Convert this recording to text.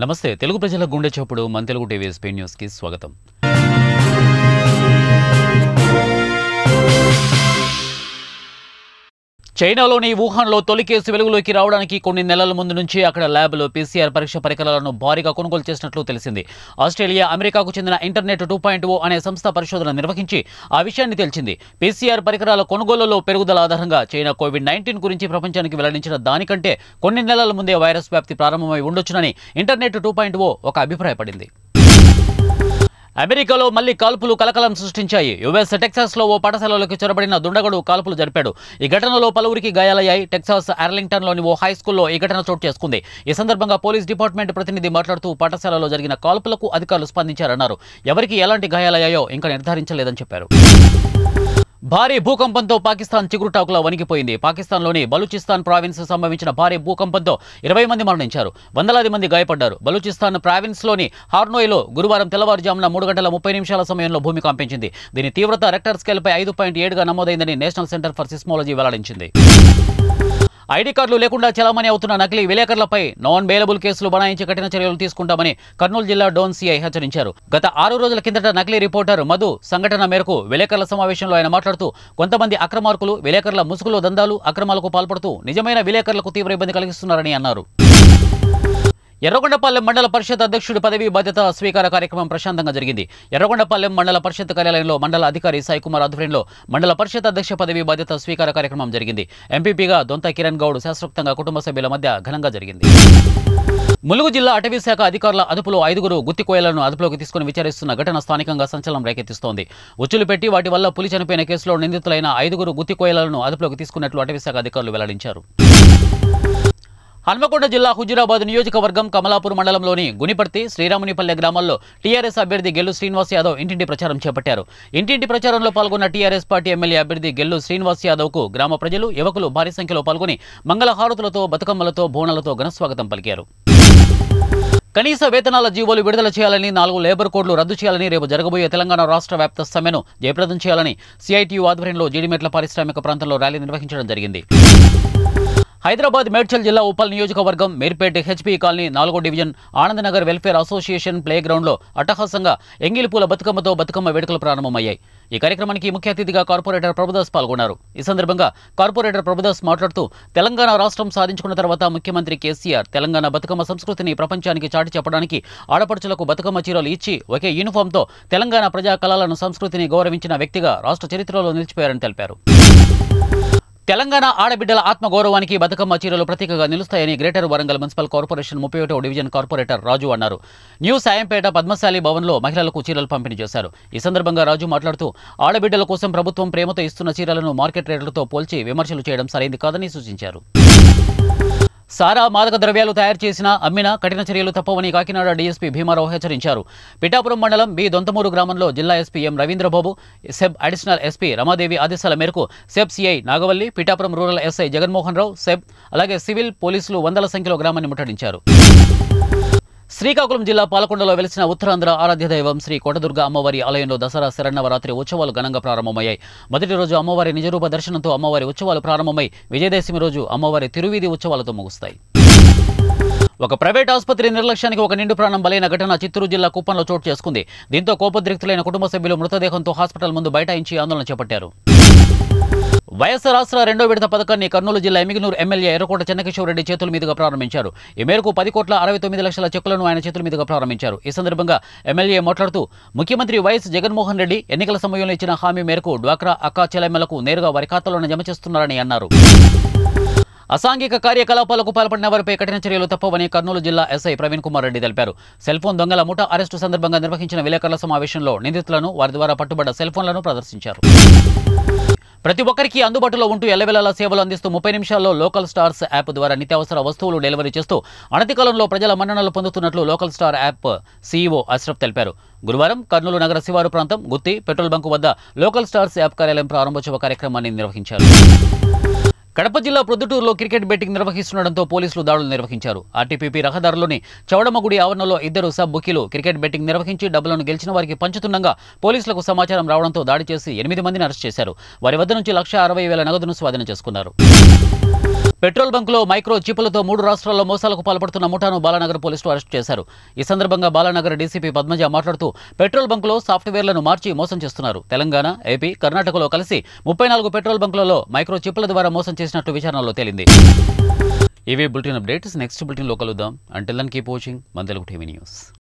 నమస్తే తెలుగు ప్రజల గుండె చప్పుడు మన తెలుగు టీవీ స్పెయిన్ న్యూస్కి స్వాగతం చైనాలోని వుహాన్లో తొలి కేసు వెలుగులోకి రావడానికి కొన్ని నెలల ముందు నుంచి అక్కడ ల్యాబ్లో పీసీఆర్ పరీక్ష పరికరాలను భారీగా కొనుగోలు చేసినట్లు తెలిసింది ఆస్ట్రేలియా అమెరికాకు చెందిన ఇంటర్నెట్ టూ పాయింట్ ఓ అనే సంస్థ పరిశోధన నిర్వహించి ఆ విషయాన్ని తెలిసింది పీసీఆర్ పరికరాల కొనుగోలులో పెరుగుదల ఆధారంగా చైనా కోవిడ్ నైన్టీన్ గురించి ప్రపంచానికి వెల్లడించిన దానికంటే కొన్ని నెలల ముందే వైరస్ వ్యాప్తి ప్రారంభమై ఉండొచ్చునని ఇంటర్నెట్ టూ పాయింట్ ఓ ఒక అభిప్రాయపడింది అమెరికాలో మళ్లీ కాల్పులు కలకలం సృష్టించాయి యుఎస్ టెక్సాస్లో ఓ పాఠశాలలోకి చొరబడిన దుండగుడు కాల్పులు జరిపాడు ఈ ఘటనలో పలువురికి గాయాలయ్యాయి టెక్సాస్ ఆర్లింగ్టన్లోని ఓ హై స్కూల్లో ఈ ఘటన చోటు చేసుకుంది ఈ సందర్భంగా పోలీస్ డిపార్ట్మెంట్ ప్రతినిధి మాట్లాడుతూ పాఠశాలలో జరిగిన కాల్పులకు అధికారులు స్పందించారన్నారు ఎవరికి ఎలాంటి గాయాలయ్యాయో ఇంకా నిర్ధారించలేదని చెప్పారు భారీ భూకంపంతో పాకిస్తాన్ చిగురుటాకులా వణికిపోయింది పాకిస్తాన్లోని బలూచిస్తాన్ ప్రావిన్స్ సంభవించిన భారీ భూకంపంతో ఇరవై మంది మరణించారు వందలాది మంది గాయపడ్డారు బలూచిస్తాన్ ప్రావిన్స్లోని హార్నోయ్లో గురువారం తెల్లవారుజామున మూడు గంటల ముప్పై నిమిషాల సమయంలో భూమి కంపించింది దీని తీవ్రత రెక్టర్ స్కేల్పై ఐదు పాయింట్ ఏడుగా నమోదైందని నేషనల్ సెంటర్ ఫర్ సిస్మాలజీ వెల్లడించింది ఐడి కార్డులు లేకుండా చలామణి అవుతున్న నకిలీ విలేకరులపై నాన్ బెయిలబుల్ కేసులు బనాయించి కఠిన చర్యలు తీసుకుంటామని కర్నూలు జిల్లా డోన్ సీఐ హెచ్చరించారు గత ఆరు రోజుల కిందట నకిలీ రిపోర్టర్ మధు సంఘటన మేరకు విలేకరుల సమావేశంలో ఆయన మాట్లాడుతూ కొంతమంది అక్రమార్కులు విలేకరుల ముసుగులో దందాలు అక్రమాలకు పాల్పడుతూ నిజమైన విలేకరులకు తీవ్ర ఇబ్బంది కలిగిస్తున్నారని అన్నారు ఎర్రగొండపాలెం మండల పరిషత్ అధ్యక్షుడి పదవి బాధ్యత స్వీకార కార్యక్రమం ప్రశాంతంగా జరిగింది ఎర్రగొండపాలెం మండల పరిషత్ కార్యాలయంలో మండల అధికారి సాయి కుమార్ ఆధ్వర్యంలో మండల పరిషత్ అధ్యక్ష పదవి బాధ్యత స్వీకార కార్యక్రమం జరిగింది ఎంపీపీగా దొంత కిరణ్ గౌడ్ శాస్త్రోక్తంగా కుటుంబ సభ్యుల మధ్య ఘనంగా జరిగింది ములుగు జిల్లా అటవీ శాఖ అధికారుల అదుపులో ఐదుగురు గుత్తి కోయలను అదుపులోకి తీసుకుని విచారిస్తున్న ఘటన స్థానికంగా సంచలనం రేకెత్తిస్తోంది ఉచ్చులు పెట్టి వాటి వల్ల పులి చనిపోయిన కేసులో నిందితులైన ఐదుగురు గుత్తి కోయలను అదుపులోకి తీసుకున్నట్లు అటవీ శాఖ అధికారులు వెల్లడించారు హన్మకొండ జిల్లా హుజురాబాద్ నియోజకవర్గం కమలాపూర్ మండలంలోని గునిపర్తి శ్రీరామునిపల్లె గ్రామాల్లో టీఆర్ఎస్ అభ్యర్థి గెల్లు శ్రీనివాస్ యాదవ్ ఇంటింటి ప్రచారం చేపట్టారు ఇంటింటి ప్రచారంలో పాల్గొన్న టీఆర్ఎస్ పార్టీ ఎమ్మెల్యే అభ్యర్థి గెల్లు శ్రీనివాస్ యాదవ్కు గ్రామ ప్రజలు యువకులు భారీ సంఖ్యలో పాల్గొని మంగళహారతులతో బతుకమ్మలతో బోనాలతో ఘనస్వాగతం పలికారు కనీస వేతనాల జీవోలు విడుదల చేయాలని నాలుగు లేబర్ కోడ్లు రద్దు చేయాలని రేపు జరగబోయే తెలంగాణ రాష్ట్ర వ్యాప్త సమ్మెను జయప్రదం చేయాలని సిఐటియు ఆధ్వర్యంలో జీడిమెట్ల పారిశ్రామిక ప్రాంతంలో ర్యాలీ నిర్వహించడం జరిగింది హైదరాబాద్ మేడ్చల్ జిల్లా ఉప్పల్ నియోజకవర్గం మీర్పేట్ హెచ్పీ కాలనీ నాలుగో division Anandnagar welfare association play గ్రౌండ్లో అట్టహాసంగా ఎంగిలిపూల బతుకమ్మతో బతుకమ్మ వేడుకలు ప్రారంభమయ్యాయి ఈ కార్యక్రమానికి ముఖ్య అతిథిగా కార్పొరేటర్ ప్రభుదాస్ పాల్గొన్నారు ఈ సందర్భంగా కార్పొరేటర్ ప్రభుదాస్ మాట్లాడుతూ తెలంగాణ రాష్ట్రం సాధించుకున్న తర్వాత ముఖ్యమంత్రి కేసీఆర్ తెలంగాణ బతుకమ్మ సంస్కృతిని ప్రపంచానికి చాటి చెప్పడానికి ఆడపడుచులకు బతుకమ్మ చీరలు ఇచ్చి ఒకే యూనిఫామ్తో తెలంగాణ ప్రజా కళలను సంస్కృతిని గౌరవించిన వ్యక్తిగా రాష్ట్ర చరిత్రలో నిలిచిపోయారని తెలిపారు తెలంగాణ ఆడబిడ్డల ఆత్మగౌరవానికి బతుకమ్మ చీరలు ప్రతీకగా నిలుస్తాయని గ్రేటర్ వరంగల్ మున్సిపల్ కార్పొరేషన్ ముప్పై ఒకటో డివిజన్ కార్పొరేటర్ రాజు అన్నారు న్యూ సాయంపేట పద్మశాలి భవన్లో మహిళలకు చీరలు పంపిణీ చేశారు ఈ సందర్భంగా రాజు మాట్లాడుతూ ఆడబిడ్డల కోసం ప్రభుత్వం ప్రేమతో ఇస్తున్న చీరలను మార్కెట్ రేట్లతో పోల్చి విమర్శలు చేయడం సరైంది కాదని సూచించారు సారా మాదక ద్రవ్యాలు తయారు చేసిన అమ్మిన కఠిన చర్యలు తప్పవని కాకినాడ డీఎస్పీ భీమారావు హెచ్చరించారు పిఠాపురం మండలం బి దొంతమూరు గ్రామంలో జిల్లా SP M Ravindrababu SEB additional SP Ramadevi ఆదేశాల మేరకు SEB CI Nagavalli Pithapuram rural SI Jaganmohan Rao SEB అలాగే సివిల్ పోలీసులు వందల సంఖ్యలో గ్రామాన్ని ముట్టడించారు శ్రీకాకుళం జిల్లా పాలకొండలో వెలిసిన ఉత్తరాంధ్ర ఆరాధ్య దైవం శ్రీ కోటదుర్గ అమ్మవారి ఆలయంలో దసరా శరణవరాత్రి ఉత్సవాలు ఘనంగా ప్రారంభమయ్యాయి మొదటి రోజు అమ్మవారి నిజరూప దర్శనంతో అమ్మవారి ఉత్సవాలు ప్రారంభమై విజయదశమి రోజు అమ్మవారి తిరువీధి ఉత్సవాలతో ముగుస్తాయి ఒక ప్రైవేట్ ఆసుపత్రి నిర్లక్ష్యానికి ఒక నిండు ప్రాణం బలైన ఘటన చిత్తూరు జిల్లా కుప్పంలో చోటు చేసుకుంది దీంతో కోపోద్రిక్తులైన కుటుంబ సభ్యులు మృతదేహంతో హాస్పిటల్ ముందు బైఠాయించి ఆందోళన చేపట్టారు వైఎస్ఆర్ రాష్ట్ర రెండో విడత పథకాన్ని కర్నూలు జిల్లా ఎమిగినూరు ఎమ్మెల్యే ఎర్రకోట చెన్నకేశ్వర రెడ్డి చేతుల మీదుగా ప్రారంభించారు ఈ మేరకు పది కోట్ల అరవై తొమ్మిది లక్షల చెక్కులను ఆయన చేతుల మీదుగా ప్రారంభించారు ఈ సందర్భంగా ఎమ్మెల్యే మాట్లాడుతూ ముఖ్యమంత్రి వైఎస్ జగన్మోహన్ రెడ్డి ఎన్నికల సమయంలో ఇచ్చిన హామీ మేరకు డ్వాక్రా అక్కా చెలెమ్మలకు నేరుగా వారి ఖాతాలోనే జమ చేస్తున్నారని అన్నారు అసాంఘిక కార్యకలాపాలకు పాల్పడిన వారిపై కఠిన చర్యలు తప్పవని కర్నూలు జిల్లా ఎస్ఐ ప్రవీణ్ కుమార్ రెడ్డి తెలిపారు సెల్ ఫోన్ దొంగల ముఠా అరెస్టు సందర్భంగా నిర్వహించిన విలేకరుల సమావేశంలో నిందితులను వారి ద్వారా పట్టుబడ్డ సెల్ ఫోన్లను ప్రదర్శించారు ప్రతి ఒక్కరికి అందుబాటులో ఉంటూ ఎల్లవెల్లలా సేవలు అందిస్తూ ముప్పై నిమిషాల్లో లోకల్ స్టార్స్ యాప్ ద్వారా నిత్యావసర వస్తువులు డెలివరీ చేస్తూ అనతి కాలంలో ప్రజల మన్ననలు పొందుతున్నట్లు local star app CEO Ashraf తెలిపారు గురువారం కర్నూలు నగర శివారు ప్రాంతం గుత్తి పెట్రోల్ బంకు వద్ద లోకల్ స్టార్స్ యాప్ కార్యాలయం ప్రారంభోత్సవ కార్యక్రమాన్ని నిర్వహించారు కడప జిల్లా ప్రొద్దుటూరులో క్రికెట్ బెట్టింగ్ నిర్వహిస్తుండటంతో పోలీసులు దాడులు నిర్వహించారు ఆర్టీపీపీ రహదారులోని చౌడమగుడి ఆవరణలో ఇద్దరు సబ్ బుకీలు క్రికెట్ బెట్టింగ్ నిర్వహించి డబ్బులను గెలిచిన వారికి పంచుతుండగా పోలీసులకు సమాచారం రావడంతో దాడి చేసి ఎనిమిది మందిని అరెస్ట్ చేశారు వారి వద్ద నుంచి లక్ష అరవై వేల నగదును స్వాధీనం చేసుకున్నారు పెట్రోల్ బంకులో మైక్రో చిప్పులతో మూడు రాష్ట్రాల్లో మోసాలకు పాల్పడుతున్న ముఠాను బాలానగర్ పోలీసులు అరెస్ట్ చేశారు ఈ సందర్భంగా బాలానగర్ డీసీపీ పద్మజ మాట్లాడుతూ పెట్రోల్ బంకులో సాఫ్ట్వేర్లను మార్చి మోసం చేస్తున్నారు తెలంగాణ ఏపీ కర్ణాటకలో కలిసి ముప్పై నాలుగు పెట్రోల్ బంకులలో మైక్రో చిప్పుల ద్వారా మోసం చేసినట్టు విచారణలో తేలింది ఇవి బులెటిన్ అప్డేట్స్ నెక్స్ట్ బులెటిన్లో కలుద్దాం అంటిల్ దన్ కీప్ వాచింగ్ మన తెలుగు టీవీ న్యూస్